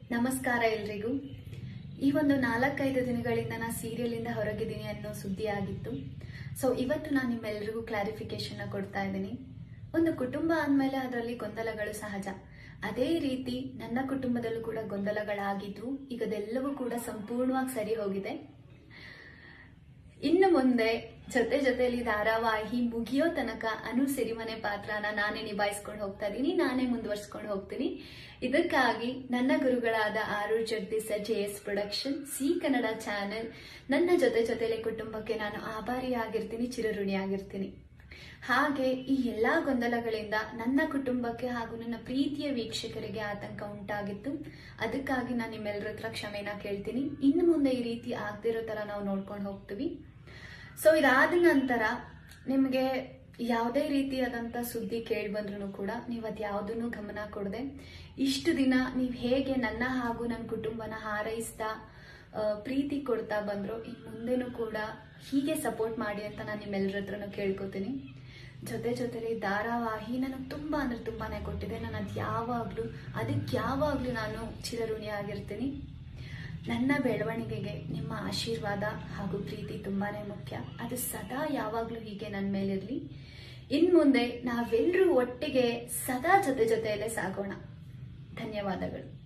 ನಮಸ್ಕಾರ ಎಲ್ರಿಗೂ ಈ ಒಂದು ನಾಲ್ಕೈದು ದಿನಗಳಿಂದ ನಾ ಸೀರಿಯಲಿಂದ ಹೊರಗಿದ್ದೀನಿ ಅನ್ನೋ ಸುದ್ದಿ ಆಗಿತ್ತು ಸೊ ಇವತ್ತು ನಾನು ನಿಮ್ಮೆಲ್ಲರಿಗೂ ಕ್ಲಾರಿಫಿಕೇಶನ್ ಕೊಡ್ತಾ ಇದ್ದೀನಿ ಒಂದು ಕುಟುಂಬ ಅಂದಮೇಲೆ ಅದರಲ್ಲಿ ಗೊಂದಲಗಳು ಸಹಜ ಅದೇ ರೀತಿ ನನ್ನ ಕುಟುಂಬದಲ್ಲೂ ಕೂಡ ಗೊಂದಲಗಳಾಗಿದ್ದು ಈಗ ಅದೆಲ್ಲವೂ ಕೂಡ ಸಂಪೂರ್ಣವಾಗಿ ಸರಿ ಹೋಗಿದೆ ಇನ್ನು ಮುಂದೆ ಜೊತೆ ಜೊತೆಲಿ ಧಾರಾವಾಹಿ ಮುಗಿಯೋ ತನಕ ಅನು ಸಿರಿಮನೆ ಪಾತ್ರನ ನಾನೇ ನಿಭಾಯಿಸ್ಕೊಂಡು ಹೋಗ್ತಾ ಇದ್ದೀನಿ ನಾನೇ ಮುಂದುವರ್ಸ್ಕೊಂಡು ಹೋಗ್ತೀನಿ ಇದಕ್ಕಾಗಿ ನನ್ನ ಗುರುಗಳಾದ Aroor Jagadish J S production C Kannada channel ನನ್ನ ಜೊತೆ ಜೊತೆಲೆ ಕುಟುಂಬಕ್ಕೆ ನಾನು ಆಭಾರಿಯಾಗಿರ್ತೀನಿ ಚಿರಋಣಿಯಾಗಿರ್ತೀನಿ ಹಾಗೆ ಈ ಎಲ್ಲಾ ಗೊಂದಲಗಳಿಂದ ನನ್ನ ಕುಟುಂಬಕ್ಕೆ ಹಾಗೂ ನನ್ನ ಪ್ರೀತಿಯ ವೀಕ್ಷಕರಿಗೆ ಆತಂಕ ಉಂಟಾಗಿತ್ತು ಅದಕ್ಕಾಗಿ ನಾನು ನಿಮ್ಮೆಲ್ಲರ ಹತ್ರ ಕ್ಷಮೆನ ಕೇಳ್ತೀನಿ ಇನ್ನು ಮುಂದೆ ಈ ರೀತಿ ಆಗದಿರೋ ತರ ನಾವು ನೋಡ್ಕೊಂಡು ಹೋಗ್ತೀವಿ ಸೊ ಇದಾದ ನಂತರ ನಿಮಗೆ ಯಾವುದೇ ರೀತಿಯಾದಂಥ ಸುದ್ದಿ ಕೇಳಿ ಬಂದ್ರೂ ಕೂಡ ನೀವು ಅದು ಯಾವುದನ್ನು ಗಮನ ಕೊಡದೆ ಇಷ್ಟು ದಿನ ನೀವು ಹೇಗೆ ನನ್ನ ಹಾಗೂ ನನ್ನ ಕುಟುಂಬನ ಹಾರೈಸ್ತಾ ಆ, ಪ್ರೀತಿ ಕೊಡ್ತಾ ಬಂದ್ರು ಇನ್ನು ಮುಂದೆನೂ ಕೂಡ ಹೀಗೆ ಸಪೋರ್ಟ್ ಮಾಡಿ ಅಂತ ನಾನು ನಿಮ್ಮೆಲ್ಲರ ಹತ್ರನೂ ಕೇಳ್ಕೊತೀನಿ ಜೊತೆ ಜೊತೆಲಿ ಧಾರಾವಾಹಿ ನನಗೆ ತುಂಬಾ ಅಂದ್ರೆ ತುಂಬಾನೇ ಕೊಟ್ಟಿದೆ ನಾನು ಅದು ಯಾವಾಗಲೂ ಅದಕ್ಕೆ ಯಾವಾಗಲೂ ನಾನು ಚಿರಋಣಿಯಾಗಿರ್ತೀನಿ ನನ್ನ ಬೆಳವಣಿಗೆಗೆ ನಿಮ್ಮ ಆಶೀರ್ವಾದ ಹಾಗೂ ಪ್ರೀತಿ ತುಂಬಾನೇ ಮುಖ್ಯ ಅದು ಸದಾ ಯಾವಾಗಲೂ ಹೀಗೆ ನನ್ನ ಮೇಲಿರಲಿ ಇನ್ ಮುಂದೆ ನಾವೆಲ್ಲರೂ ಒಟ್ಟಿಗೆ ಸದಾ ಜೊತೆ ಜೊತೆಯಲ್ಲೇ ಸಾಗೋಣ ಧನ್ಯವಾದಗಳು